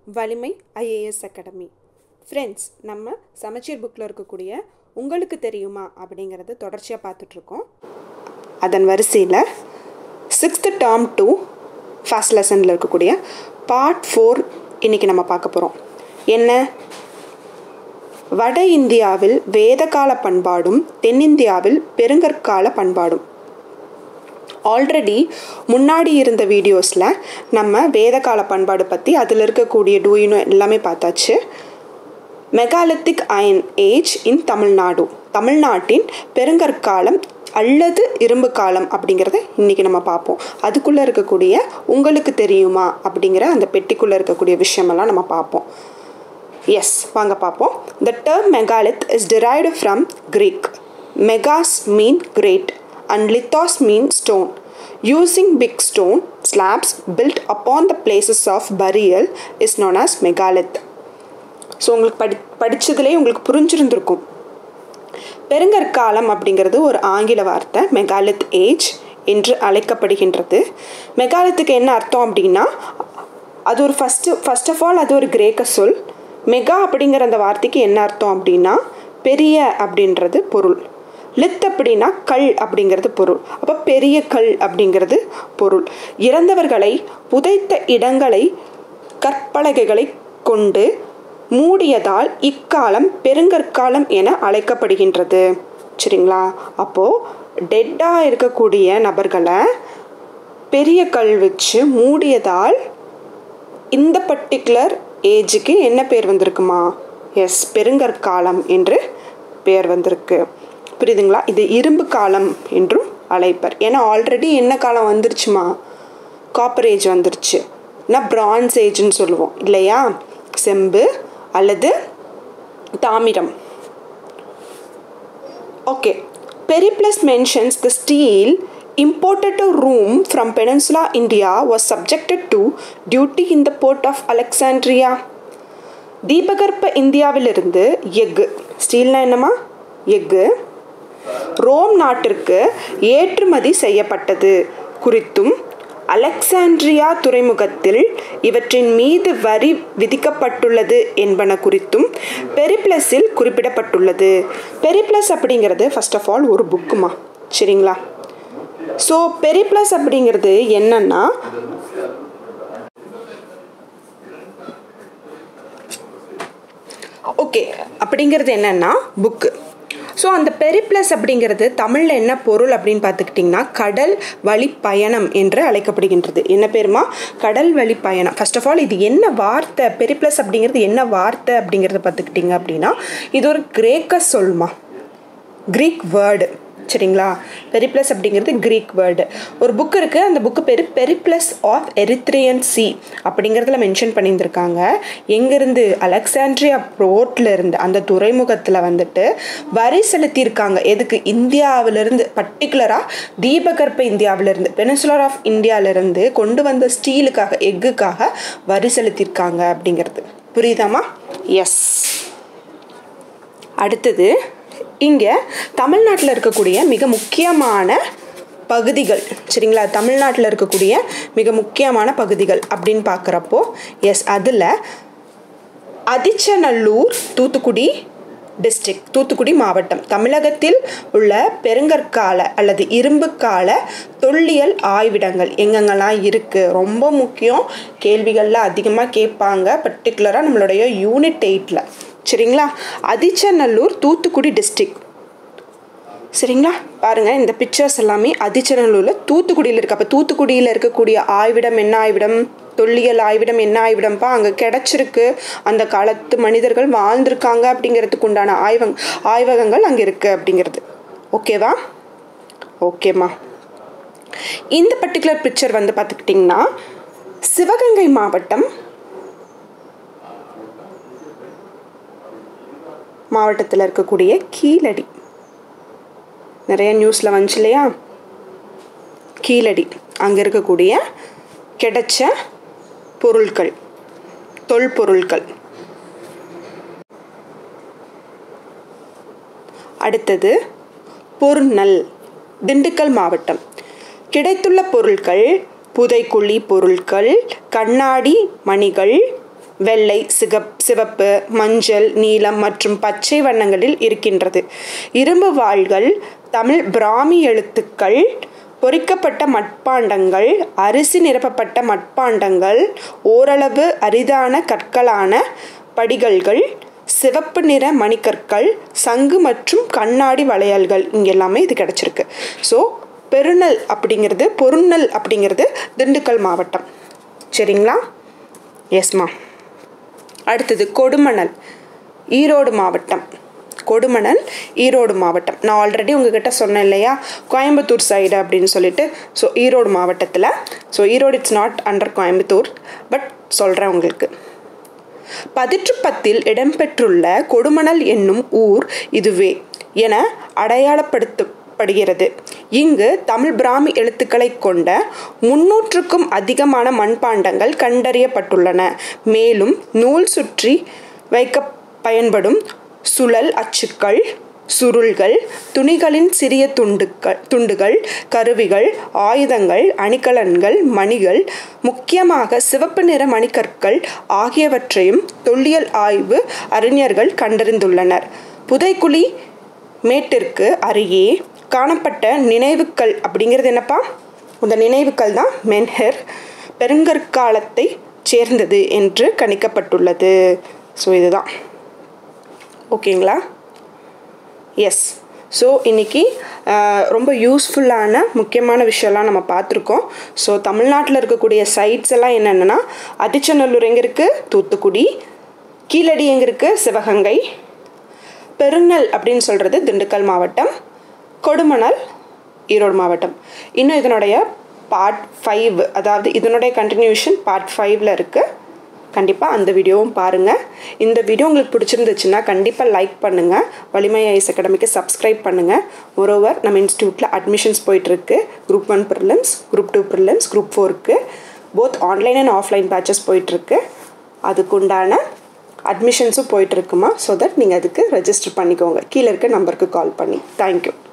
வலிமை IAS academy friends நம்ம சமச்சீர் புக்கில் இருக்கக்கூடிய உங்களுக்கு தெரியுமா அப்படிங்கிறத தொடர்ச்சியாக பார்த்துட்ருக்கோம் அதன் வரிசையில் சிக்ஸ்த்து டேர்ம் டூ ஃபர்ஸ்ட் லெசனில் இருக்கக்கூடிய பார்ட் ஃபோர் இன்றைக்கி நம்ம பார்க்க போகிறோம் என்ன வட இந்தியாவில் வேதகால பண்பாடும் தென்னிந்தியாவில் பெருங்கற்கால பண்பாடும் ஆல்ரெடி முன்னாடி இருந்த வீடியோஸில் நம்ம வேதகால பண்பாடு பற்றி அதில் இருக்கக்கூடிய டூயினும் எல்லாமே பார்த்தாச்சு megalithic iron age in Tamil Nadu தமிழ்நாட்டின் பெருங்கற்காலம் அல்லது இரும்பு காலம் அப்படிங்கிறத இன்றைக்கி நம்ம பார்ப்போம் அதுக்குள்ளே இருக்கக்கூடிய உங்களுக்கு தெரியுமா அப்படிங்கிற அந்த பெட்டிக்குள்ளே இருக்கக்கூடிய விஷயமெல்லாம் நம்ம பார்ப்போம் எஸ் வாங்க பார்ப்போம் the term megalith is derived from Greek megas mean great and lithos mean stone using big stone slabs built upon the places of burial is known as megalith so உங்களுக்கு படி படித்ததுலேயே உங்களுக்கு புரிஞ்சிருந்திருக்கும் பெருங்கற்காலம் அப்படிங்கிறது ஒரு ஆங்கில வார்த்தை மெகாலித் ஏஜ் என்று அழைக்கப்படுகின்றது மெகாலித்துக்கு என்ன அர்த்தம் அப்படின்னா அது ஒரு ஃபஸ்ட்டு ஃபஸ்ட் ஆஃப் ஆல் அது ஒரு கிரேக்க சொல் மெகா அப்படிங்கிற அந்த வார்த்தைக்கு என்ன அர்த்தம் அப்படின்னா பெரிய அப்படின்றது பொருள் லித் அப்படின்னா கல் அப்படிங்கிறது பொருள் அப்போ பெரிய கல் அப்படிங்கிறது பொருள் இறந்தவர்களை புதைத்த இடங்களை கற்பலகைகளை கொண்டு மூடியதால் இக்காலம் பெருங்கற்காலம் என அழைக்கப்படுகின்றது சரிங்களா அப்போது டெட்டாக இருக்கக்கூடிய நபர்களை பெரிய கல் வச்சு மூடியதால் இந்த பர்டிகுலர் ஏஜுக்கு என்ன பேர் வந்திருக்குமா எஸ் பெருங்கற்காலம் என்று பேர் வந்திருக்கு புரியுதுங்களா இது இரும்பு காலம் என்றும் அழைப்பர் ஏன்னா ஆல்ரெடி என்ன காலம் வந்துருச்சுமா காப்பர் ஏஜ் வந்துருச்சு நான் பிரான்ஸ் ஏஜ்னு சொல்லுவோம் இல்லையா செம்பு அல்லது தாமிரம் okay Periplus mentions the steel imported to Rome from Peninsula India was subjected to duty in the port of Alexandria. தீபகற்ப இந்தியாவிலிருந்து எஃகு ஸ்டீல்னா என்னம்மா எஃகு ரோம் நாட்டிற்கு ஏற்றுமதி செய்யப்பட்டது குறித்தும் அலெக்சாண்ட்ரியா துறைமுகத்தில் இவற்றின் மீது வரி விதிக்கப்பட்டுள்ளது என்பன குறித்தும் பெரிப்ளஸில் குறிப்பிடப்பட்டுள்ளது பெரிப்ளஸ் அப்படிங்கிறது ஃபர்ஸ்ட் ஆஃப் ஆல் ஒரு புக்குமா சரிங்களா ஸோ பெரிப்ளஸ் அப்படிங்கிறது என்னன்னா ஓகே அப்படிங்கிறது என்னன்னா புக்கு ஸோ அந்த பெரிப்ளஸ் அப்படிங்கிறது தமிழில் என்ன பொருள் அப்படின்னு பார்த்துக்கிட்டிங்கன்னா கடல் வழி பயணம் என்று அழைக்கப்படுகின்றது என்ன பேருமா கடல் வழி பயணம் ஃபர்ஸ்ட் ஆஃப் ஆல் இது என்ன வார்த்தை பெரிப்ளஸ் அப்படிங்கிறது என்ன வார்த்தை அப்படிங்கிறத பார்த்துக்கிட்டிங்க அப்படின்னா இது ஒரு கிரேக்க சொல்மா க்ரீக் வேர்டு சரிங்களா பெரிப்ளஸ் அப்படிங்கிறது க்ரீக் வேர்டு ஒரு புக் இருக்குது அந்த புக்கு பேர் பெரிப்ளஸ் ஆஃப் எரித்ரியன் சி அப்படிங்கிறதுல மென்ஷன் பண்ணியிருந்திருக்காங்க எங்கேருந்து அலெக்சாண்ட்ரியா போர்ட்டில் இருந்து அந்த துறைமுகத்தில் வந்துட்டு வரி செலுத்தியிருக்காங்க எதுக்கு இந்தியாவிலிருந்து பர்டிகுலராக தீபகற்ப இந்தியாவிலிருந்து பெனிசுலர் ஆஃப் இந்தியாவிலிருந்து கொண்டு வந்த ஸ்டீலுக்காக எக்குக்காக வரி செலுத்தியிருக்காங்க அப்படிங்கிறது புரியுதாமா எஸ் அடுத்தது இங்கே தமிழ்நாட்டில் இருக்கக்கூடிய மிக முக்கியமான பகுதிகள் சரிங்களா தமிழ்நாட்டில் இருக்கக்கூடிய மிக முக்கியமான பகுதிகள் அப்படின்னு பார்க்குறப்போ எஸ் அதில் அதிச்சநல்லூர் தூத்துக்குடி டிஸ்ட்ரிக்ட் தூத்துக்குடி மாவட்டம் தமிழகத்தில் உள்ள பெருங்கற்கால அல்லது இரும்பு கால தொல்லியல் ஆய்விடங்கள் எங்கெங்கெல்லாம் இருக்குது ரொம்ப முக்கியம் கேள்விகளில் அதிகமாக கேட்பாங்க பர்டிகுலராக நம்மளுடைய யூனிட் எயிட்டில் சரிங்களா அதிச்சநல்லூர் தூத்துக்குடி டிஸ்ட்ரிக்ட் சரிங்களா பாருங்கள் இந்த பிக்சர்ஸ் எல்லாமே அதிச்சநல்லூரில் தூத்துக்குடியில் இருக்குது அப்போ தூத்துக்குடியில் இருக்கக்கூடிய ஆய்விடம் என்ன ஆய்விடம் தொல்லியல் ஆய்விடம் என்ன ஆய்விடம்ப்பா அங்கே கிடச்சிருக்கு அந்த காலத்து மனிதர்கள் வாழ்ந்திருக்காங்க அப்படிங்கிறதுக்கு உண்டான ஆய்வங் ஆய்வகங்கள் அங்கே இருக்குது அப்படிங்கிறது ஓகேவா ஓகேம்மா இந்த பர்டிகுலர் பிக்சர் வந்து பார்த்துக்கிட்டிங்கன்னா சிவகங்கை மாவட்டம் மாவட்டத்தில் இருக்கக்கூடிய கீழடி நிறைய நியூஸில் வந்துச்சு இல்லையா கீழடி அங்கே இருக்கக்கூடிய கிடைச்ச பொருட்கள் தொல்பொருட்கள் அடுத்தது பொருநல் திண்டுக்கல் மாவட்டம் கிடைத்துள்ள பொருட்கள் புதைக்குழி பொருட்கள் கண்ணாடி மணிகள் வெள்ளை சிகப் சிவப்பு மஞ்சள் நீலம் மற்றும் பச்சை வண்ணங்களில் இருக்கின்றது இரும்பு வாள்கள் தமிழ் பிராமி எழுத்துக்கள் பொறிக்கப்பட்ட மட்பாண்டங்கள் அரிசி நிரப்பப்பட்ட மட்பாண்டங்கள் ஓரளவு அரிதான கற்களான படிகல்கள் சிவப்பு நிற மணிக்கற்கள் சங்கு மற்றும் கண்ணாடி வளையல்கள் இங்கே எல்லாமே இது கிடச்சிருக்கு ஸோ பெருநல் அப்படிங்கிறது பொருநல் அப்படிங்கிறது திண்டுக்கல் மாவட்டம் சரிங்களா எஸ்மா அடுத்தது கொடுமணல் ஈரோடு மாவட்டம் கொடுமணல் ஈரோடு மாவட்டம் நான் ஆல்ரெடி உங்ககிட்ட சொன்னேன் இல்லையா கோயம்புத்தூர் சைடு அப்படின்னு சொல்லிட்டு ஸோ ஈரோடு மாவட்டத்தில் so Erode it's not under Coimbatore but சொல்கிறேன் உங்களுக்கு பதிற்றுப்பத்தில் இடம்பெற்றுள்ள கொடுமணல் என்னும் ஊர் இதுவே என அடையாளப்படுத்தப்படுகிறது இங்கு தமிழ் பிராமி எழுத்துக்களை கொண்ட முன்னூற்றுக்கும் அதிகமான மண்பாண்டங்கள் கண்டறியப்பட்டுள்ளன மேலும் நூல் சுற்றி வைக்க பயன்படும் சுழல் அச்சுக்கள் சுருள்கள் துணிகளின் சிறிய துண்டுக்கள் துண்டுகள் கருவிகள் ஆயுதங்கள் அணிகலன்கள் மணிகள் முக்கியமாக சிவப்பு நிற மணிக்கற்கள் ஆகியவற்றையும் தொல்லியல் ஆய்வு அறிஞர்கள் கண்டறிந்துள்ளனர் புதைக்குழி மேட்டிற்கு அருகே காணப்பட்ட நினைவுக்கள் அப்படிங்கிறது என்னப்பா இந்த நினைவுக்கள் தான் மென்ஹெர் பெருங்கற்காலத்தை சேர்ந்தது என்று கணிக்கப்பட்டுள்ளது ஸோ இதுதான் ஓகேங்களா எஸ் ஸோ இன்றைக்கி ரொம்ப யூஸ்ஃபுல்லான முக்கியமான விஷயம்லாம் நம்ம பார்த்துருக்கோம் ஸோ தமிழ்நாட்டில் இருக்கக்கூடிய சைட்ஸ் எல்லாம் என்னென்னா அதிச்சநல்லூர் எங்கே இருக்குது தூத்துக்குடி கீழடி எங்கே இருக்குது சிவகங்கை பெருநல் அப்படின்னு சொல்கிறது திண்டுக்கல் மாவட்டம் கொடுமணல் ஈரோடு மாவட்டம் இன்னும் இதனுடைய பார்ட் ஃபைவ் அதாவது இதனுடைய கண்டினியூஷன் பார்ட் ஃபைவ்ல இருக்குது கண்டிப்பாக அந்த வீடியோவும் பாருங்கள் இந்த வீடியோ உங்களுக்கு பிடிச்சிருந்துச்சுன்னா கண்டிப்பாக லைக் பண்ணுங்கள் வலிமை ஐஸ் அகாடமிக்கு சப்ஸ்கிரைப் பண்ணுங்கள் மொரோவர் நம்ம இன்ஸ்டியூட்டில் அட்மிஷன்ஸ் போயிட்டுருக்கு group one prelims group two prelims group ஃபோருக்கு both online and offline batches போயிட்டுருக்கு அதுக்குண்டான அட்மிஷன்ஸும் போயிட்டுருக்குமா ஸோ தட் நீங்கள் அதுக்கு ரெஜிஸ்டர் பண்ணிக்கோங்க கீழே இருக்க நம்பருக்கு கால் பண்ணி தேங்க்யூ